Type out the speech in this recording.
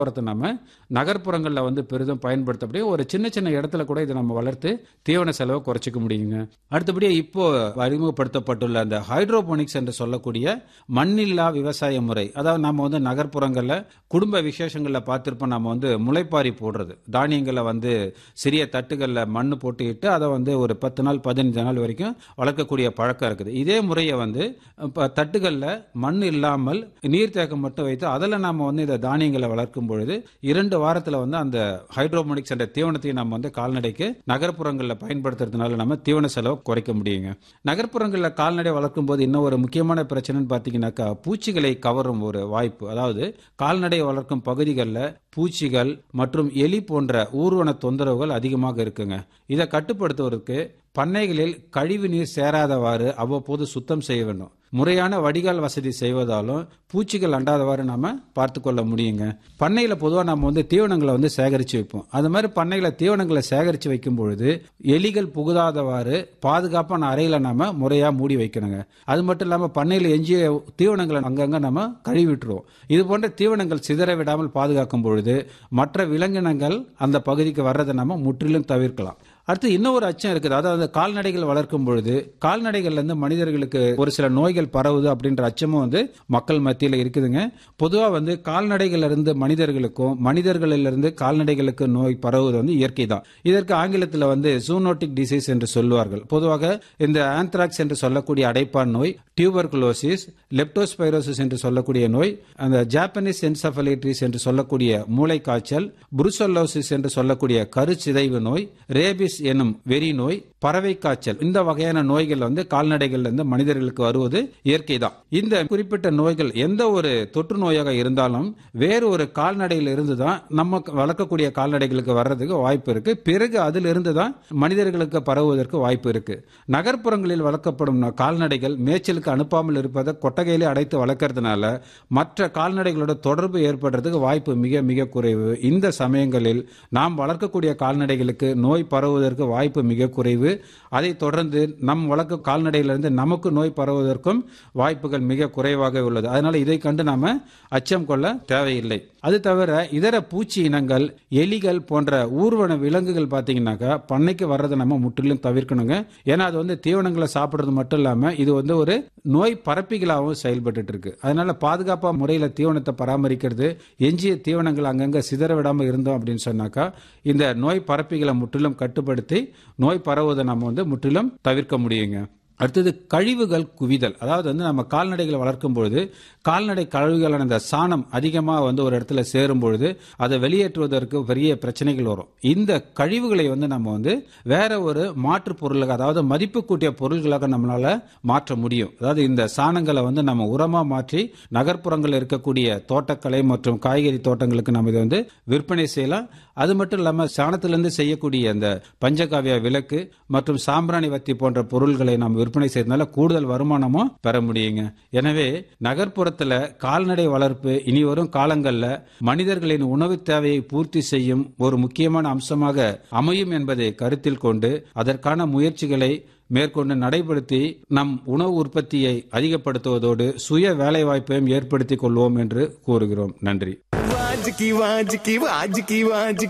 உரத்தை நம்ம நகர்ப்புறங்களில் வந்து பெரிதும் பயன்படுத்தப்படியே ஒரு சின்ன சின்ன இடத்துல கூட இதை நம்ம வளர்த்து தீவன செலவை குறைச்சிக்க முடியுங்க அடுத்தபடியே இப்போ அறிமுகப்படுத்தப்பட்டுள்ள அந்த ஹைட்ரோபோனிக்ஸ் என்று சொல்லக்கூடிய மண்ணில்லா விவசாய முறை அதாவது நம்ம வந்து நகர்ப்புறங்களில் குடும்ப விசேஷங்களில் பார்த்துருப்போம் நம்ம வந்து முளைப்பாரி போடுறது தானியங்களை வந்து சிறிய தட்டுகளில் மண் போட்டு இட்டு அதை வந்து ஒரு பத்து நாள் பதினஞ்சு நாள் வரைக்கும் வளர்க்கக்கூடிய பழக்கம் இருக்குது இதே முறையை வந்து இப்போ தட்டுகளில் மண் இல்லாமல் நீர்த்தேக்கம் மட்டும் வைத்து அதில் நம்ம வந்து இந்த தானியங்களை வளர்க்கும் பொழுது இரண்டு வாரத்தில் வந்து அந்த ஹைட்ரோபோனிக்ஸ் என்ற தீவனத்தையும் நம்ம வந்து கால்நடைக்கு நகர்ப்புறங்களில் பயன்படுத்துறதுனால நம்ம தீவன செலவை குறைக்க முடியுங்க நகர்ப்புறங்களில் கால்நடை வளர்க்கும் போது இன்னும் ஒரு முக்கியமான பிரச்சனைன்னு பார்த்தீங்கன்னாக்கா பூச்சிகளை கவரும் ஒரு வாய்ப்பு அதாவது கால்நடை வளர்க்கும் பகுதிகளில் பூச்சிகள் மற்றும் எலி போன்ற ஊர்வன தொந்தரவுகள் அதிகமாக இருக்குங்க இதை கட்டுப்படுத்துவதற்கு பண்ணைகளில் கழிவு நீர் சேராதவாறு அவ்வப்போது சுத்தம் செய்ய வேண்டும் முறையான வடிகால் வசதி செய்வதாலும் பூச்சிகள் அண்டாதவாறு நாம பார்த்து கொள்ள முடியுங்க பண்ணையில பொதுவாக நம்ம வந்து தீவனங்களை வந்து சேகரித்து வைப்போம் அது மாதிரி பண்ணையில தீவனங்களை சேகரித்து வைக்கும் பொழுது எலிகள் புகுதாதவாறு பாதுகாப்பான அறையில நாம முறையா மூடி வைக்கணுங்க அது மட்டும் இல்லாமல் பண்ணையில் எஞ்சிய தீவனங்களை அங்கங்க நம்ம கழுவிட்டுருவோம் இது போன்ற தீவனங்கள் சிதற விடாமல் பாதுகாக்கும் பொழுது மற்ற விலங்கினங்கள் அந்த பகுதிக்கு வர்றதை நம்ம முற்றிலும் தவிர்க்கலாம் அடுத்து இன்னொரு அச்சம் இருக்குது அதாவது கால்நடைகள் வளர்க்கும் பொழுது கால்நடைகள்ல இருந்து மனிதர்களுக்கு ஒரு சில நோய்கள் பரவுது அப்படின்ற அச்சமும் வந்து மக்கள் மத்தியில் இருக்குதுங்க பொதுவா வந்து கால்நடைகள்ல இருந்து மனிதர்களுக்கும் மனிதர்களிலிருந்து கால்நடைகளுக்கு நோய் பரவுவது வந்து இயற்கை தான் இதற்கு ஆங்கிலத்தில் வந்து ஜூனோட்டிக் டிசீஸ் என்று சொல்லுவார்கள் பொதுவாக இந்த ஆந்த்ராக்ஸ் என்று சொல்லக்கூடிய அடைப்பான் நோய் டியூபர்குலோசிஸ் லெப்டோஸ்பைரோசிஸ் என்று சொல்லக்கூடிய நோய் அந்த ஜாப்பனீஸ் என்செபலைட்டிஸ் என்று சொல்லக்கூடிய மூளை காய்ச்சல் புருசல்லோசிஸ் என்று சொல்லக்கூடிய கருச்சிதைவு நோய் ரேபிஸ் எனும் வெறி நோய் பறவை காய்ச்சல் இந்த வகையான நோய்கள் வந்து கால்நடைகள்ல இருந்து மனிதர்களுக்கு வருவது இயற்கை தான் இந்த குறிப்பிட்ட நோய்கள் எந்த ஒரு தொற்று நோயாக இருந்தாலும் வேறு ஒரு கால்நடையில் இருந்து தான் நம்ம வளர்க்கக்கூடிய கால்நடைகளுக்கு வர்றதுக்கு வாய்ப்பு இருக்கு பிறகு அதிலிருந்து தான் மனிதர்களுக்கு பரவுவதற்கு வாய்ப்பு இருக்கு நகர்ப்புறங்களில் வளர்க்கப்படும் கால்நடைகள் மேய்ச்சலுக்கு அனுப்பாமல் இருப்பதை கொட்டகையிலே அடைத்து வளர்க்கறதுனால மற்ற கால்நடைகளோட தொடர்பு ஏற்படுறதுக்கு வாய்ப்பு மிக மிக குறைவு இந்த சமயங்களில் நாம் வளர்க்கக்கூடிய கால்நடைகளுக்கு நோய் பரவுவதற்கு வாய்ப்பு மிக குறைவு அதைத் தொடர்ந்து நம் வளர்க்க கால்நடையிலிருந்து நமக்கு நோய் பரவுவதற்கும் வாய்ப்புகள் மிக குறைவாக உள்ளது அதனால இதை கண்டு நாம அச்சம் கொள்ள தேவையில்லை அது தவிர இதர பூச்சி இனங்கள் எலிகள் போன்ற ஊர்வன விலங்குகள் பார்த்தீங்கன்னாக்கா பண்ணைக்கு வர்றதை நம்ம முற்றிலும் தவிர்க்கணுங்க ஏன்னா அது வந்து தீவனங்களை சாப்பிட்றது மட்டும் இல்லாம இது வந்து ஒரு நோய் பரப்பிகளாகவும் செயல்பட்டு இருக்கு அதனால பாதுகாப்பா முறையில் தீவனத்தை பராமரிக்கிறது எஞ்சிய தீவனங்கள் அங்கங்க சிதற விடாம இருந்தோம் அப்படின்னு சொன்னாக்கா இந்த நோய் பரப்பிகளை முற்றிலும் கட்டுப்படுத்தி நோய் பரவுவதை நம்ம வந்து முற்றிலும் தவிர்க்க முடியுங்க அடுத்தது கழிவுகள் குவிதல் அதாவது வந்து நம்ம கால்நடைகளை வளர்க்கும் பொழுது கால்நடை கழிவுகளான அந்த சாணம் அதிகமாக வந்து ஒரு இடத்துல சேரும் பொழுது அதை வெளியேற்றுவதற்கு பெரிய பிரச்சனைகள் வரும் இந்த கழிவுகளை வந்து நம்ம வந்து வேற ஒரு மாற்று பொருளாக அதாவது மதிப்பு கூட்டிய பொருள்களாக நம்மளால மாற்ற முடியும் அதாவது இந்த சாணங்களை வந்து நம்ம உரமா மாற்றி நகர்ப்புறங்களில் இருக்கக்கூடிய தோட்டக்கலை மற்றும் காய்கறி தோட்டங்களுக்கு நம்ம இதை வந்து விற்பனை செய்யலாம் அது மட்டும் இல்லாமல் சாணத்திலிருந்து செய்யக்கூடிய அந்த பஞ்சகாவிய விளக்கு மற்றும் சாம்பிராணி வத்தி போன்ற பொருள்களை நாம் விற்பனை செய்யறதுனால கூடுதல் வருமானமும் பெற முடியுங்க எனவே நகர்ப்புறத்துல கால்நடை வளர்ப்பு இனி வரும் காலங்கள்ல மனிதர்களின் உணவு தேவையை பூர்த்தி செய்யும் ஒரு முக்கியமான அம்சமாக அமையும் என்பதை கருத்தில் கொண்டு அதற்கான முயற்சிகளை மேற்கொண்டு நடைபடுத்தி நம் உணவு உற்பத்தியை அதிகப்படுத்துவதோடு சுய வேலைவாய்ப்பையும் ஏற்படுத்திக் கொள்வோம் என்று கூறுகிறோம் நன்றி வாஜ்கி வாஜ்கி வாஜ்கி வாஜ்கி